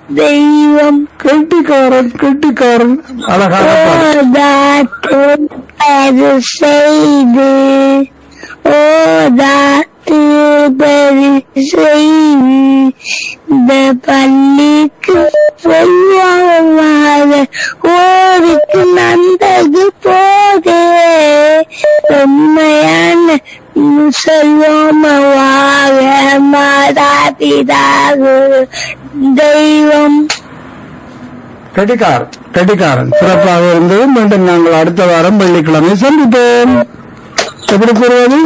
தெய்வம் கெட்டிக்காரன் கெட்டிக்காரன் அழகான பாடல். ஓதாத்து பது செய்து ஓதாத்து பது செய்து இந்த பள்ளிக்கு சொல்வாங்க ஓருக்கு நந்தது போதே உண்மையான சொல்வோமவாக மாதா பிதாகு தெய்வம் கெட்டிக்காரன் கெட்டிக்காரன் சிறப்பாக இருந்தது மீண்டும் நாங்கள் அடுத்த வாரம் வெள்ளிக்கிழமை சந்திப்போம் எப்படி கூறுவது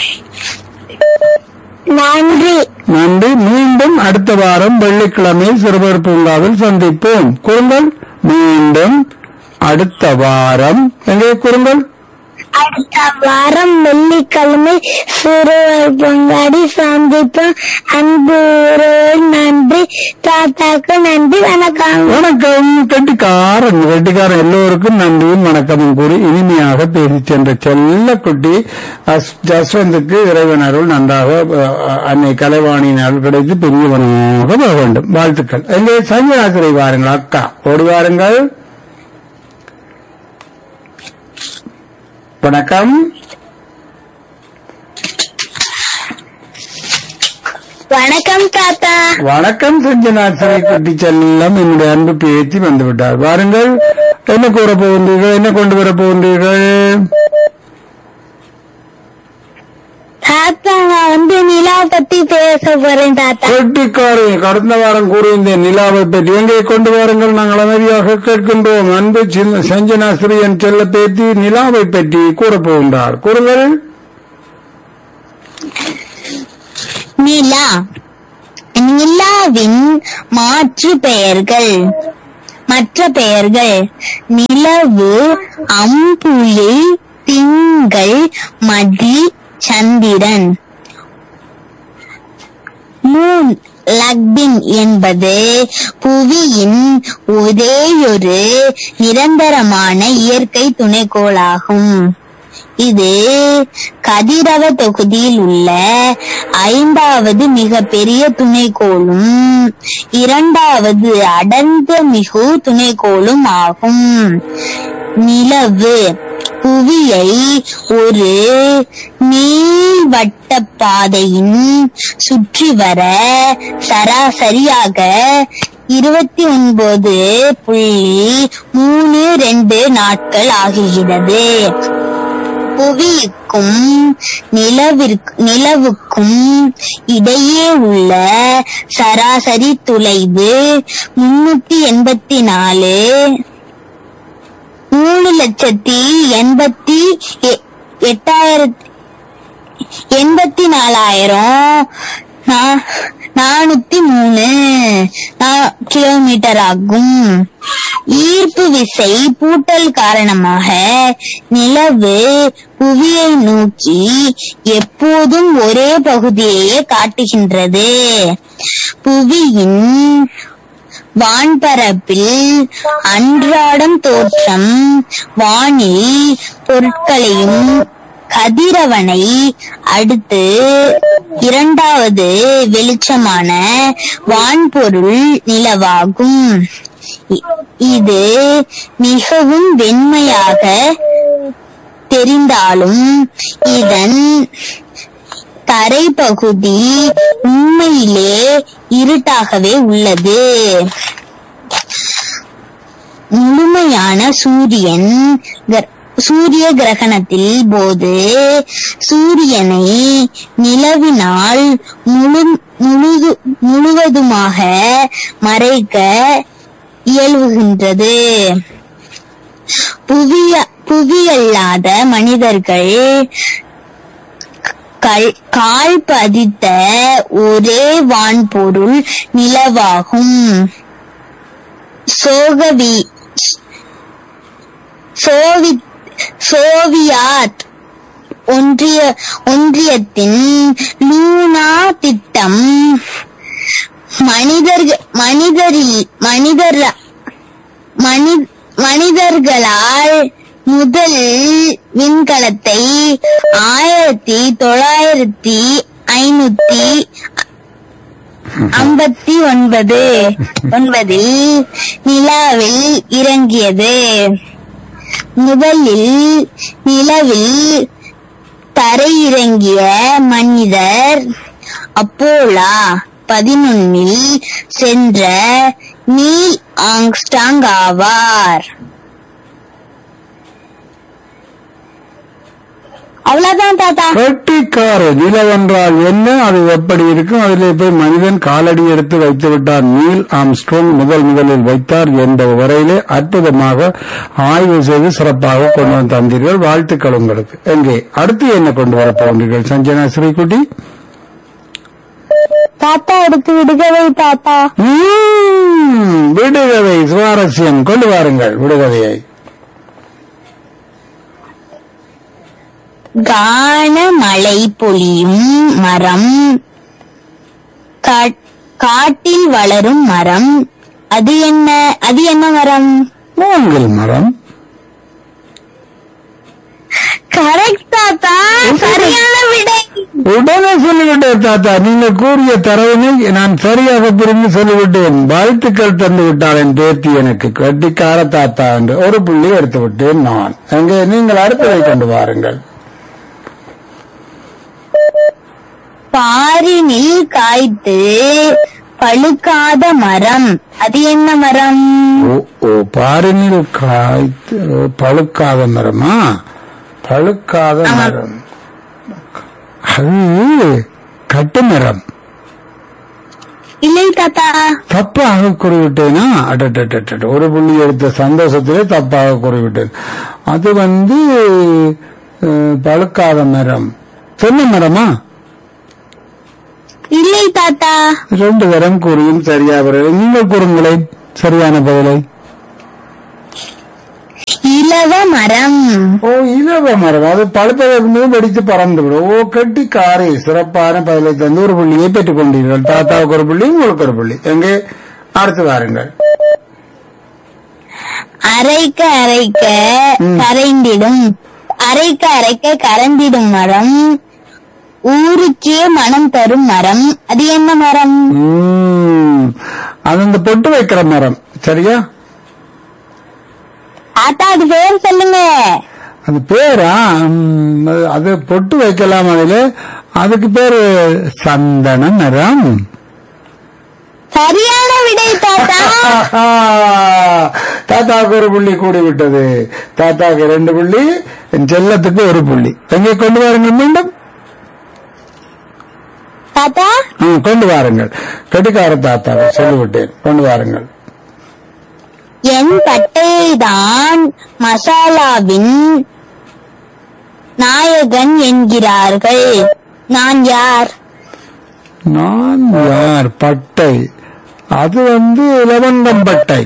நன்றி நன்றி மீண்டும் அடுத்த வாரம் வெள்ளிக்கிழமை சிறுவர் பூங்காவில் சந்திப்போம் கூறுங்கள் மீண்டும் அடுத்த வாரம் எங்கே கூறுங்கள் அடுத்த வாரம் வெள்ளிக்கிழமை சிறுவர் பங்காடி சந்திப்போம் அன்பு உறவு நன்றி தாத்தாக்கு நன்றி வணக்கம் வணக்கம் கெட்டிக்காரன் கெட்டிக்காரன் எல்லோருக்கும் நன்றியும் வணக்கமும் கூறி இனிமையாக பேசி சென்ற செல்ல குட்டி அஸ்- ஜஸ்வந்துக்கு இறைவன் அருள் நன்றாக அஹ், அன்னை கலைவாணியின் அருள் கிடைத்து பெரியவனாக போக வேண்டும் வாழ்த்துக்கள் எங்கே சஞ்சனாசிரை வாருங்கள் அக்கா ஓடி வாருங்கள் வணக்கம் வணக்கம் தாத்தா வணக்கம் சஞ்சனாசிரி குட்டி செல்லம் என்னுடைய அன்பு பேச்சு வந்துவிட்டார் வாருங்கள் என்ன கூற போகின்றீர்கள் என்ன கொண்டு வர போகின்றீர்கள் தாத்தா நான் வந்து நிலா பத்தி பேச போறேன் தாத்தா கெட்டிக்காரி கடந்த வாரம் கூறியிருந்தேன் நிலாவை பற்றி எங்கே கொண்டு வாருங்கள் நாங்கள் அமைதியாக கேட்கின்றோம் அன்பு சின்ன சஞ்சனாசிரி என் செல்ல பேத்தி நிலாவை பற்றி கூறப் போகின்றார் கூறுங்கள் நிலா நிலாவின் மாற்று பெயர்கள் மற்ற பெயர்கள் நிலவு அம்புலி திங்கள் மதி சந்திரன் மூன் லக்பின் என்பது புவியின் ஒரேயொரு நிரந்தரமான இயற்கை துணைக்கோளாகும் இது கதிரவ தொகுதியில் உள்ள ஐந்தாவது மிகப்பெரிய துணைக்கோளும் இரண்டாவது அடர்ந்த மிகு துணைக்கோளும் ஆகும் நிலவு புவியை ஒரு நீள்வட்ட பாதையின் சுற்றி வர சராசரியாக இருபத்தி ஒன்பது புள்ளி மூணு ரெண்டு நாட்கள் ஆகுகிறது புவிக்கும் நிலவிற்கு நிலவுக்கும் இடையே உள்ள சராசரி தொலைவு முன்னூத்தி எண்பத்தி நாலு மூணு லட்சத்தி எண்பத்தி எ- எட்டாயிரத்தி எண்பத்தி நாலாயிரம் நா- நானூத்தி மூணு நா- கிலோமீட்டர் ஆகும் ஈர்ப்பு விசை பூட்டல் காரணமாக நிலவு புவியை நோக்கி எப்போதும் ஒரே பகுதியையே காட்டுகின்றது புவியின் வான்பரப்பில் அன்றாடம் தோற்றம் வானில் பொருட்களையும் கதிரவனை அடுத்து இரண்டாவது வெளிச்சமான வான்பொருள் நிலவாகும் இ- இது மிகவும் வெண்மையாக தெரிந்தாலும் இதன் தரைப்பகுதி உண்மையிலே இருட்டாகவே உள்ளது முழுமையான சூரியன் கிர- சூரிய கிரகணத்தில் போது சூரியனை நிலவினால் முழு முழுது முழுவதுமாக மறைக்க இயல்புகின்றது புவிய புவியல்லாத மனிதர்கள் கல் கால் பதித்த ஒரே வான்பொருள் நிலவாகும் சோகவி சோவி சோவியாத் ஒன்றிய ஒன்றியத்தின் லூனா திட்டம் மனிதர்கள் மனிதரில் மனிதர் மனி மனிதர்களால் முதல் விண்கலத்தை ஆயிரத்தி தொள்ளாயிரத்தி ஐநூத்தி ஐம்பத்தி ஒன்பது ஒன்பதில் நிலாவில் இறங்கியது முதலில் நிலவில் தரையிறங்கிய மனிதர் அப்போலா பதினொன்னில் சென்ற நீல் ஆங்ஸ்டாங் ஆவார் அவ்வளவுதான் தாத்தா கெட்டிக்கார நிலவென்றால் என்ன அது எப்படி இருக்கும் அதிலே போய் மனிதன் காலடி எடுத்து வைத்து விட்டார் நீல் ஆம்ஸ்ட்ரோங் முதல் முதலில் வைத்தார் என்ற வரையிலே அற்புதமாக ஆய்வு செய்து சிறப்பாக கொண்டு வந்து தந்தீர்கள் வாழ்த்துக்கள் உங்களுக்கு எங்கே அடுத்து என்ன கொண்டு வரப் போகிறீர்கள் சஞ்சனா ஸ்ரீகுட்டி தாத்தா எடுத்து விடுகவை தாத்தா ம்ம், விடுகதை சுவாரஸ்யம் கொண்டு வாருங்கள் விடுகதையை கான மழை பொழியும் மரம் கா- காட்டில் வளரும் மரம் அது என்ன அது என்ன மரம் மூங்கில் மரம் கரெக்ட் தாத்தா சரியான விடை உடனே சொல்லிவிட்டேன் தாத்தா நீங்க கூறிய தரவினை நான் சரியாக புரிந்து சொல்லிவிட்டேன் வாழ்த்துக்கள் தந்து விட்டாள் என் பேத்தி எனக்கு கட்டிக்கார தாத்தா என்று ஒரு புள்ளி எடுத்து விட்டேன் நான் அங்கே நீங்கள் அடுத்ததை கொண்டு வாருங்கள் பாரினில் காய்த்து பழுக்காத மரம் அது என்ன மரம் ஓ ஓ பாரினில் காய்த்து ஓ, பழுக்காத மரமா பழுக்காத மரம் அது கட்டு மரம் இல்லை தாத்தா தப்பாக கூறிவிட்டேனா அடடடடட ஒரு புள்ளி எடுத்த சந்தோஷத்திலே தப்பாக கூறிவிட்டேன் அது வந்து அஹ், பழுக்காத மரம் தென்னை மரமா இல்லை தாத்தா ரெண்டு தரம் கூறியும் சரியா வரவில்லை நீங்கள் கூறுங்களேன் சரியான பதிலை இலவ மரம் ஓ இலவ மரம் அது பழுப்பதற்கு முன் வெடித்து பறந்து விடும் ஓ கட்டி காரை சிறப்பான பதிலை தந்து ஒரு புள்ளியை பெற்றுக் கொண்டீர்கள் தாத்தாவுக்கு ஒரு புள்ளி உங்களுக்கு ஒரு புள்ளி எங்கே அடுத்து வாருங்கள் அரைக்க அரைக்க ம். கரைந்திடும் அரைக்க அரைக்க கரைந்திடும் மரம் ஊருக்கே மனம் தரும் மரம் அது என்ன மரம் ம், அது அந்த பொட்டு வைக்கிற மரம் சரியா தாத்தா அது பேர் சொல்லுங்க அது பேரா ம், அது- அது பொட்டு வைக்கலாம் அதுல அதுக்கு பேரு சந்தன மரம் சரியான விடை தாத்தா தாத்தாவுக்கு ஒரு புள்ளி கூடி விட்டது தாத்தாவுக்கு ரெண்டு புள்ளி என் செல்லத்துக்கு ஒரு புள்ளி எங்கே கொண்டு வாருங்கள் மீண்டும் தாத்தா ம், கொண்டு வாருங்கள் கெட்டிக்கார தாத்தாவை சொல்லிவிட்டேன் கொண்டு வாருங்கள் என் பட்டையைதான் மசாலாவின் நாயகன் என்கிறார்கள் நான் யார் நான் யார் பட்டை அது வந்து லவங்கம் பட்டை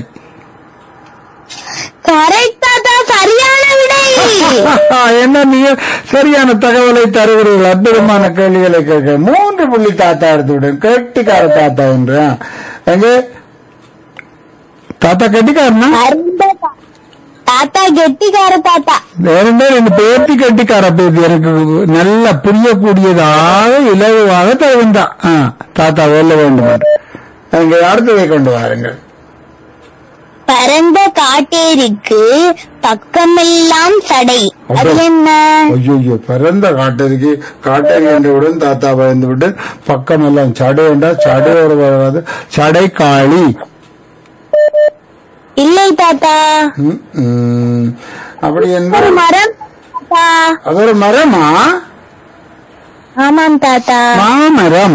கரெக்ட் தாத்தா சரியான விடை என்ன நீங்க சரியான தகவலை தருகிறீர்கள் அற்புதமான கேள்விகளை கேட்க மூன்று புள்ளி தாத்தா எடுத்து விடு கெட்டிக்கார தாத்தா என்று ஆ. எங்க தாத்தா கெட்டிக்காரனா அருந்த தா- தாத்தா கெட்டிக்கார தாத்தா வேறெண்டா ரெண்டு பேர்த்தி கெட்டிக்கார பேத்தி எனக்கு நல்ல புரியக்கூடியதாக இலகுவாக தகுந்தா ஆ, தாத்தா வெல்ல வேண்டும் என்று எங்க அடுத்ததை கொண்டு வாருங்கள் பரந்த காட்டேரிக்கு பக்கமெல்லாம் சடை அது என்ன ஐயோ பிறந்த காட்டருக்கு காட்டை கண்டவுடன் தாத்தா பயந்து விட்டு பக்கம் எல்லாம் சடை வேண்டா சடை ஒரு வராது சடை காளி இல்லை தாத்தா ம், ம். அப்படி ஒரு என்பது மரம் தாத்தா அது ஒரு மரமா ஆமாம் தாத்தா மாமரம்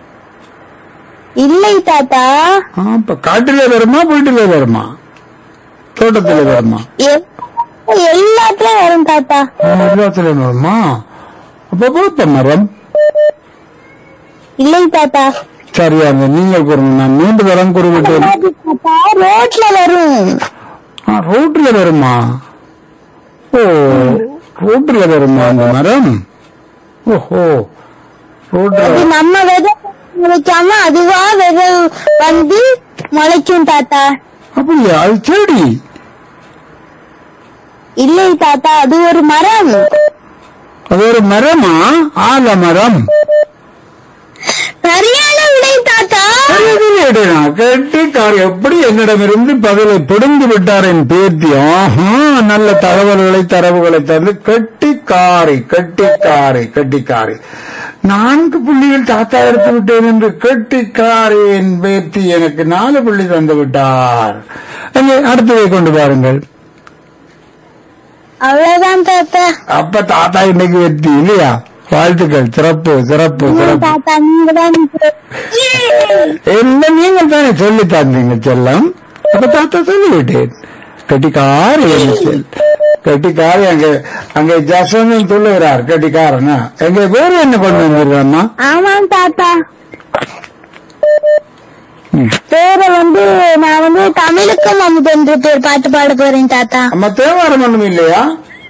இல்லை தாத்தா ஆ, இப்ப காட்டிலே வருமா வீட்டிலே வருமா தோட்டத்திலே வருமா எ- எல்லாத்துலயும் வரும் தாத்தா ஆ, எல்லாத்திலே வருமா அப்ப வேப்ப மரம் இல்லை தாத்தா சரியாக நீங்கள் கூறுங்க நான் மூன்று தரம் கூறிவிட்டேன் தாத்தா ரோட்ல வரும் ஆ, ரோட்ல வருமா ஓ ரோட்ல வருமா அந்த மரம் ஓஹோ ரோட்ல அது நம்ம விதை முளைக்காம அதுவா விதை வந்து முளைக்கும் தாத்தா அப்படியா அது செடி இல்லை தாத்தா அது ஒரு மரம் அது ஒரு மரமா ஆல மரம் சரியான விடை தாத்தா கெட்டிக்கார் எப்படி என்னிடமிருந்து பதிலை பிடுங்கி விட்டார் என் பேத்தி ஆஹா நல்ல தகவல்களை தரவுகளை தந்து கெட்டிக்காரி கெட்டிக்காரி கெட்டிக்காரி நான்கு புள்ளிகள் தாத்தா எடுத்து விட்டேன் என்று கெட்டிக்காரி என் பேத்தி எனக்கு நாலு புள்ளி தந்து விட்டார் அங்கே அடுத்ததை கொண்டு பாருங்கள் அவ்வளவுதான் தாத்தா அப்ப தாத்தா இன்னைக்கு வெற்றி இல்லையா வாழ்த்துக்கள் சிறப்பு சிறப்பு சிறப்பு தாத்தா நீங்க தான் என்ன நீங்கள் தானே சொல்லி தந்தீங்க செல்லம் அப்ப தாத்தா சொல்லிவிட்டேன் கட்டிக்கார் கட்டிக்கார் அங்க அங்க ஜசவந்தன் சொல்லுகிறார் கட்டிக்காரனா எங்க வேறு என்ன கொண்டு வந்திருக்காம்மா ஆமாம் தாத்தா ம். பேர வந்து நான் வந்து தமிழுக்கும் அமுது என்று பேர் பாட்டு பாட போறேன் தாத்தா அம்மா தேவாரம் ஒண்ணும் இல்லையா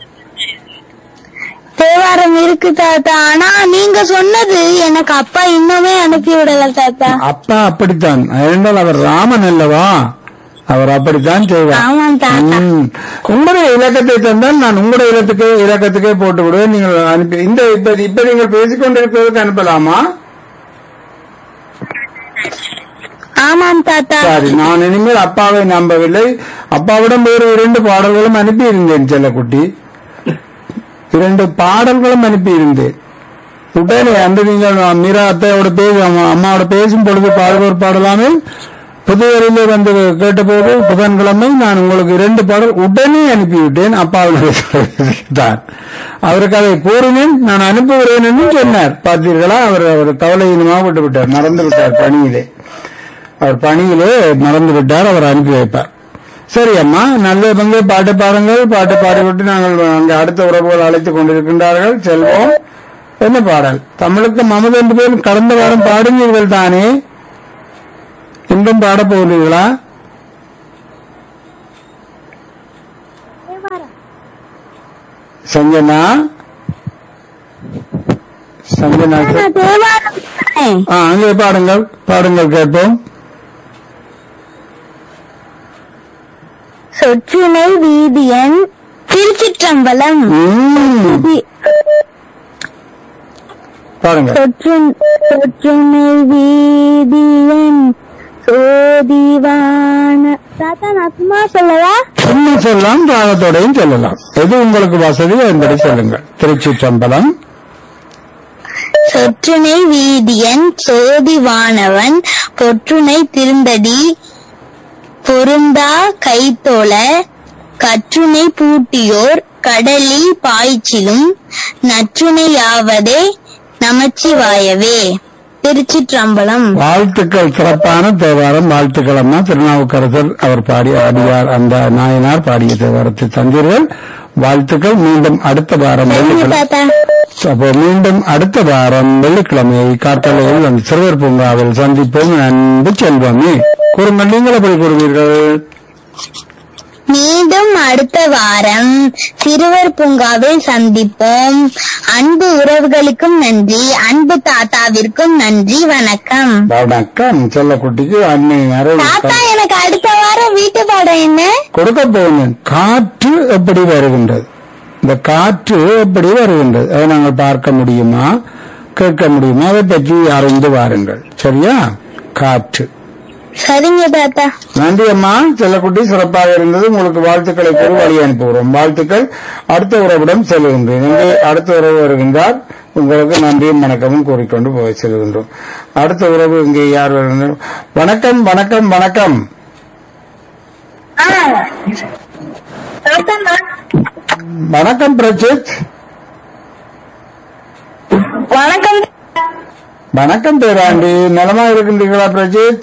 தேவாரம் இருக்கு தாத்தா ஆனா நீங்க சொன்னது எனக்கு அப்பா இன்னுமே அனுப்பி விடல தாத்தா அப்பா அப்படித்தான் என்றால் அவர் ராமன் அல்லவா அவர் அப்படித்தான் செய்வார் ஆமாம் தாத்தா ம். உங்களுடைய இலக்கத்தை தந்தால் நான் உங்களுடைய இலக்கத்துக்கு இலக்கத்துக்கே போட்டு விடுவேன் நீங்கள் அனுப்பி இந்த இப்ப இப்ப நீங்கள் பேசிக் கொண்டிருப்பதற்கு அனுப்பலாமா ஆமாம் தாத்தா சரி நான் இனிமேல் அப்பாவை நம்பவில்லை அப்பாவிடம் வேறு இரண்டு பாடல்களும் அனுப்பி இருந்தேன் செல்லக்குட்டி இரண்டு பாடல்களும் அனுப்பி இருந்தேன் உடனே அந்த நீங்கள் மீரா அத்தையோட பேச அம்மா- அம்மாவோட பேசும் பொழுது பாடுவோர் பாடலாமே புதுவரையிலே வந்து கேட்டபோது புதன்கிழமை நான் உங்களுக்கு இரண்டு பாடல் உடனே அனுப்பிவிட்டேன் அப்பாவுடைய தான் அவருக்கு அதை கூறினேன் நான் அனுப்புகிறேன் என்று சொன்னார் பார்த்தீர்களா அவர் அவர் கவலையினமாக விட்டு விட்டார் மறந்து விட்டார் பணியிலே அவர் பணியிலே மறந்து விட்டார் அவர் அனுப்பி வைப்பார் சரி அம்மா நல்ல பங்கே பாட்டு பாருங்கள் பாட்டு பாடிவிட்டு நாங்கள் அங்கே அடுத்த உறவுகள் அழைத்துக் கொண்டிருக்கின்றார்கள் செல்வோம் என்ன பாடல் தமிழுக்கு மமது என்று பேர் கடந்த வாரம் பாடுவீர்கள் தானே இன்றும் பாடப் போகிறீர்களா சஞ்சனா சஞ்சனா நான் தேவாரம் பாடுறேன். ஆ, அங்கே பாடுங்கள் பாடுங்கள் கேட்போம் சொற்றுனை வீதியன் திருச்சிற்றம்பலம் ம், வி- பாடுங்கள் சொற்றுன்- சொற்றுனை வீதியன் சோதிவான தாத்தா நான் சும்மா சொல்லவா சும்மா சொல்லலாம் ராகத்தோடையும் சொல்லலாம் எது உங்களுக்கு வசதி என்பதை சொல்லுங்கள் திருச்சி சம்பளம் சொற்றுனை வீதியன் சோதிவானவன் பொற்றுனை திருந்தடி பொருந்தா கைத்தோல கற்றுனை பூட்டியோர் கடலில் பாய்ச்சிலும் நற்றுணையாவதே நமச்சிவாயவே திருச்சிற்றம்பலம் வாழ்த்துக்கள் சிறப்பான தேவாரம் வாழ்த்துக்கள் அம்மா திருநாவுக்கரசர் அவர் பாடிய அடியார் அந்த நாயனார் பாடிய தேவாரத்தை தந்தீர்கள் வாழ்த்துக்கள் மீண்டும் அடுத்த வாரம் சரிங்க வெள்ளிக்கிழமை தாத்தா அப்போ மீண்டும் அடுத்த வாரம் வெள்ளிக்கிழமை கார்த்தலையில் அந்த சிறுவர் பூங்காவில் சந்திப்போம் அன்பு செல்வமே கூறுங்கள் நீங்கள் எப்படி கூறுவீர்கள் மீண்டும் அடுத்த வாரம் சிறுவர் பூங்காவில் சந்திப்போம் அன்பு உறவுகளுக்கும் நன்றி அன்பு தாத்தாவிற்கும் நன்றி வணக்கம் வணக்கம் செல்லக்குட்டிக்கு அன்னை அருள் தாத்தா எனக்கு அடுத்த வாரம் வீட்டு பாடம் என்ன கொடுக்க போகிறேன் காற்று எப்படி வருகின்றது இந்த காற்று எப்படி வருகின்றது அதை நாங்கள் பார்க்க முடியுமா கேட்க முடியுமா அதை பற்றி அறிந்து வாருங்கள் சரியா காற்று சரிங்க தாத்தா நன்றி அம்மா செல்லக்குட்டி சிறப்பாக இருந்தது உங்களுக்கு வாழ்த்துக்களை கூறி வழி அனுப்புகிறோம் வாழ்த்துக்கள் அடுத்த உறவிடம் செல்கின்றேன் இங்கே அடுத்த உறவு வருகின்றார் உங்களுக்கு நன்றியும் வணக்கமும் கூறிக்கொண்டு போய் செல்கின்றோம் அடுத்த உறவு இங்கே யார் வருகின்றனர் வணக்கம் வணக்கம் வணக்கம் வணக்கம் பிரச்சித் வணக்கம் வணக்கம் பேராண்டி நலமா இருக்கின்றீர்களா பிரஜித்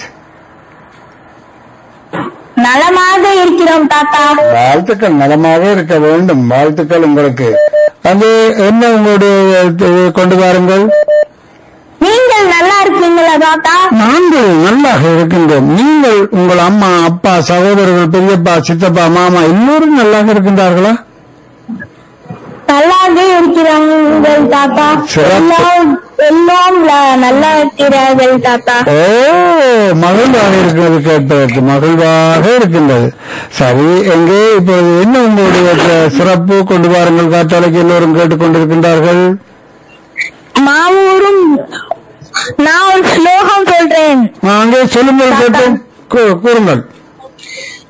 நலமாக இருக்கிறோம் தாத்தா வாழ்த்துக்கள் நலமாக இருக்க வேண்டும் வாழ்த்துக்கள் உங்களுக்கு அது என்ன உங்களுடைய இது கொண்டு வாருங்கள் நீங்கள் நல்லா இருக்கீங்களா தாத்தா நாங்கள் நல்லாக இருக்கின்றோம் நீங்கள் உங்கள் அம்மா அப்பா சகோதரர்கள் பெரியப்பா சித்தப்பா மாமா எல்லோரும் நல்லாக இருக்கின்றார்களா நல்லாவே இருக்கிறார்கள் தாத்தா சிறப்பு. எல்லாம் எல்லாம் ல- நல்லா இருக்கிறார்கள் தாத்தா ஓ மகிழ்வாக இருக்கிறது கேட்பதற்கு மகிழ்வாக இருக்கின்றது சரி எங்கே இப்போது என்ன உங்களுடைய சி- சிறப்பு கொண்டு வாருங்கள் காற்றாலைக்கு எல்லோரும் கேட்டுக்கொண்டிருக்கின்றார்கள் மாவூரும் நான் ஒரு ஸ்லோகம் சொல்றேன் அங்கே சொல்லுங்கள் கேட்டோம் கூ- கூறுங்கள்